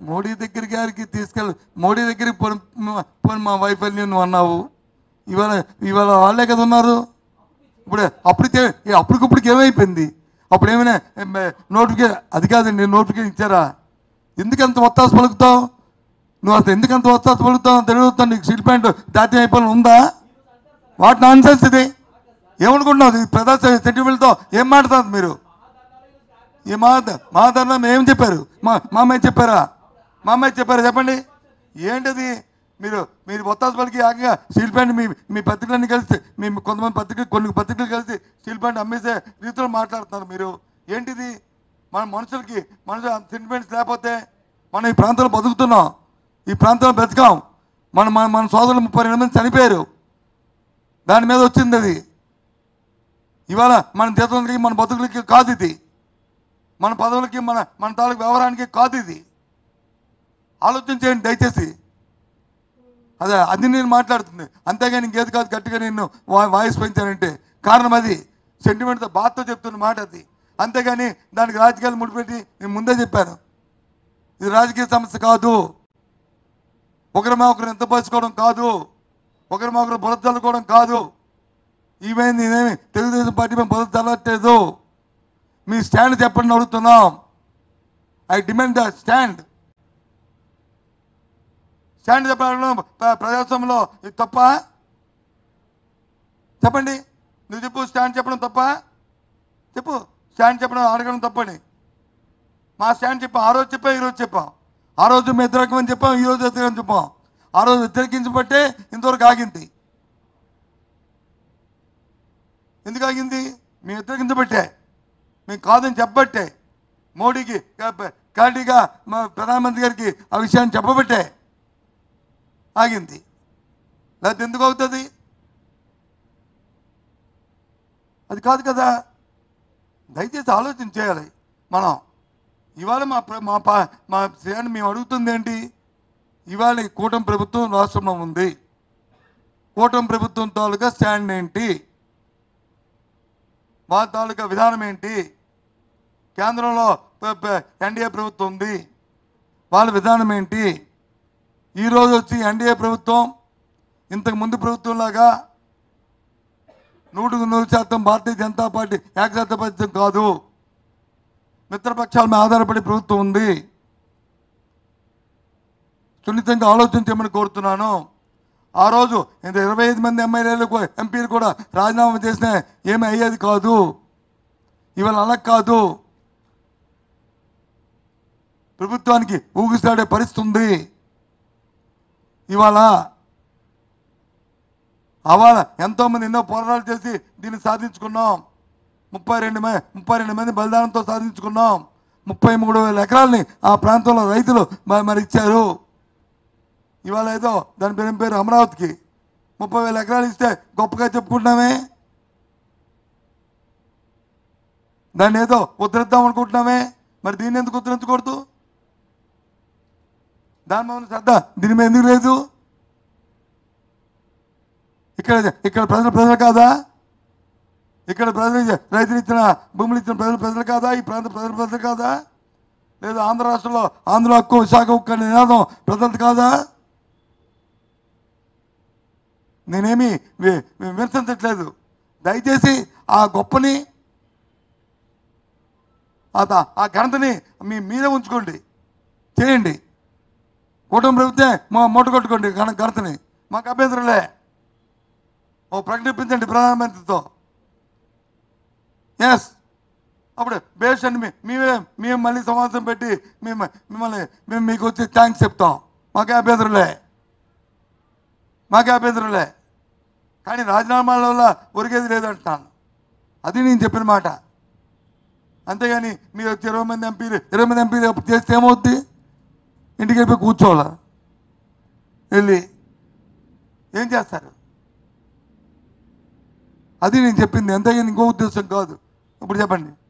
మోడీ దగ్గర గారికి తీసుకెళ్ళి మోడీ దగ్గరికి పోని పోని మా వైఫల్యం నువ్వు అన్నావు ఇవాళ ఇవాళ వాళ్ళే కదా ఉన్నారు ఇప్పుడు అప్పటికే అప్పటికప్పటికి ఏమైపోయింది అప్పుడు ఏమైనా నోటిఫికేషన్ అది కాదండి నోటిఫికేషన్ ఇచ్చారా ఎందుకు అంత ఒత్తాస పలుకుతావు నువ్వు అసలు ఎందుకు అంత ఒత్తాస పలుకుతావు తెలియదు నీకు స్టీల్ ప్యాంట్ జాతీయ అయిపోయిన ఉందా వాట్ నాన్ సెన్స్ ఇది ఏమనుకుంటున్నావు ఇది ప్రజా సెంటిమెంట్తో ఏం మాట్లాడుతుంది మీరు ఈ మా మా ధర్మం ఏం చెప్పారు మా మా అమ్మాయి చెప్పారా మా అమ్మాయి చెప్పారా చెప్పండి ఏంటిది మీరు మీరు ఒత్తాసు పలికి ఏకంగా స్టీల్ ప్యాంట్ మీ మీ పత్రికలన్నీ కలిసి మీ కొంతమంది పత్రికలు కొన్ని పత్రికలు కలిసి స్టీల్ ప్యాంట్ అమ్మేసే రీతిలో మాట్లాడుతున్నారు మీరు ఏంటిది మన మనుషులకి మనుషులు సెంటిమెంట్స్ లేకపోతే మనం ఈ ప్రాంతంలో బతుకుతున్నాం ఈ ప్రాంతంలో బ్రతికాం మన మన మన సోదరులు ముప్పై రెండు మంది చనిపోయారు దాని మీద వచ్చింది అది ఇవాళ మన జీతంలకి మన బతుకులకి కాదు ఇది మన పదవులకి మన మన తాలూకు వ్యవహారానికి కాదు ఇది ఆలోచన చేయండి దయచేసి అదే అది నేను మాట్లాడుతుంది అంతేగాని ఇంకేది కాదు గట్టిగా నేను వా- వాయిస్ పెంచానంటే కారణం అది సెంటిమెంట్తో బాధతో చెప్తున్న మాట అది అంతేగాని దానికి రాజకీయాలు ముడిపెట్టి నేను ముందే చెప్పాను ఇది రాజకీయ సమస్య కాదు ఒకరి మా ఒకరు ఎంత పంచుకోవడం కాదు ఒకరి మా ఒకరు బురద చల్లుకోవడం కాదు ఈవెన్ నేనేమి తెలుగుదేశం పార్టీ మేము బురద చల్లట్లేదు మీ స్టాండ్ చెప్పండి అడుగుతున్నాం I demand the stand stand చెప్పడం ప్ర- ప్రజాస్వామ్యంలో ఇది తప్ప చెప్పండి నువ్వు చెప్పు స్టాండ్ చెప్పడం తప్ప చెప్పు స్టాండ్ చెప్పడం అడగడం తప్పని మా స్టాండ్ చెప్పాం ఆ రోజు చెప్పాం ఈ రోజు చెప్పాం ఆ రోజు మేము వ్యతిరేకమని చెప్పాం ఈ రోజు వ్యతిరేకం చెప్పాం ఆ రోజు వ్యతిరేకించబట్టే ఇంతవరకు ఆగింది ఎందుకు ఆగింది మేము వ్యతిరేకించబట్టే మేము కాదని చెప్పబట్టే మోడీకి కా- క్లారిటీగా మా ప్రధానమంత్రి గారికి ఆ విషయాన్ని చెప్పబట్టే ఆగింది లేకపోతే ఎందుకు అవుతుంది అది కాదు కదా దయచేసి ఆలోచన చేయాలి మనం ఇవాళ మా ప్ర- మా పా మా శ్రేణి మేము అడుగుతుంది ఏంటి ఇవాళ ఈ కూటమి ప్రభుత్వం రాష్ట్రంలో ఉంది కూటమి ప్రభుత్వం తాలూకా స్టాండ్ ఏంటి వాళ్ళ తాలూకా విధానం ఏంటి కేంద్రంలో ఎన్డీఏ ప్రభుత్వం ఉంది వాళ్ళ విధానం ఏంటి ఈరోజు వచ్చి ఎన్డీఏ ప్రభుత్వం ఇంతకు ముందు ప్రభుత్వంలాగా నూటికి నూరు శాతం భారతీయ జనతా పార్టీ ఏకశాతం కాదు మిత్రపక్షాల మీద ఆధారపడి ప్రభుత్వం ఉంది సున్నితంగా ఆలోచన చేయమని కోరుతున్నాను ఆ రోజు ఇంత ఇరవై ఐదు మంది ఎమ్మెల్యేలు కూ- ఎంపీలు కూడా రాజీనామా చేసినా ఏమీ అయ్యేది కాదు ఇవాళ అలా కాదు ప్రభుత్వానికి ఊగిసాడే పరిస్థితి ఉంది ఇవాళ అవాళ ఎంతోమంది ఎన్నో పోరాటాలు చేసి దీన్ని సాధించుకున్నాం ముప్పై రెండు మంది ముప్పై రెండు మంది బలిదానంతో సాధించుకున్నాం ముప్పై మూడు వేల ఎకరాలని ఆ ప్రాంతంలో రైతులు మ- మరి ఇచ్చారు ఇవాళ ఏదో దాని పేరు ఏం పేరు అమరావతికి ముప్పై వేల ఎకరాలు ఇస్తే గొప్పగా చెప్పుకుంటున్నామే దాన్ని ఏదో ఉద్ధరిద్దాం అనుకుంటున్నామే మరి దీన్ని ఎందుకు ఉద్ధరించకూడదు దాని మీద ఉన్న శ్రద్ధ దీని మీద ఎందుకు లేదు ఇక్కడ ఇక్కడ ప్రజలు ప్రజలు కాదా ఇక్కడ ప్రజలు రైతులు ఇచ్చిన భూములు ఇచ్చిన ప్రజలు ప్రజలు కాదా ఈ ప్రాంత ప్రజలు ప్రజలు కాదా లేదా ఆంధ్ర రాష్ట్రంలో ఆంధ్ర హక్కు విశాఖ హక్కు అనే నినాదం ప్రజలది కాదా నేనేమి వి- విమర్శించట్లేదు దయచేసి ఆ గొప్పని ఆ ద- ఆ ఘనతని మీ మీరే ఉంచుకోండి చేయండి కుటుంబ ప్రభుత్వం మా మూట కొట్టుకోండి ఘన ఘనతని మాకు అభ్యంతరంలే ఓ ప్రకటించండి ప్రధానమంత్రితో ఎస్ అప్పుడు బేస్ అండి మీ- మేమే మేము మళ్ళీ సమావేశం పెట్టి మేము మిమ్మల్ని మేము మీకు వచ్చి థ్యాంక్స్ చెప్తాం మాకే అభ్యంతరంలే మాకే అభ్యంతరంలే కానీ రాజీనామాల వల్ల ఒరిగేది లేదంటున్నాను అది నేను చెప్పిన మాట అంతేగాని మీరు వచ్చి ఇరవై మంది ఎంపీలు ఇరవై మంది ఎంపీలు అప్పుడు చేస్తే ఏమవుద్ది ఇంటికి వెళ్ళిపోయి కూర్చోవాలా వెళ్ళి ఏం చేస్తారు అది నేను చెప్పింది అంతేగాని ఇంకో ఉద్దేశం కాదు ఇప్పుడు చెప్పండి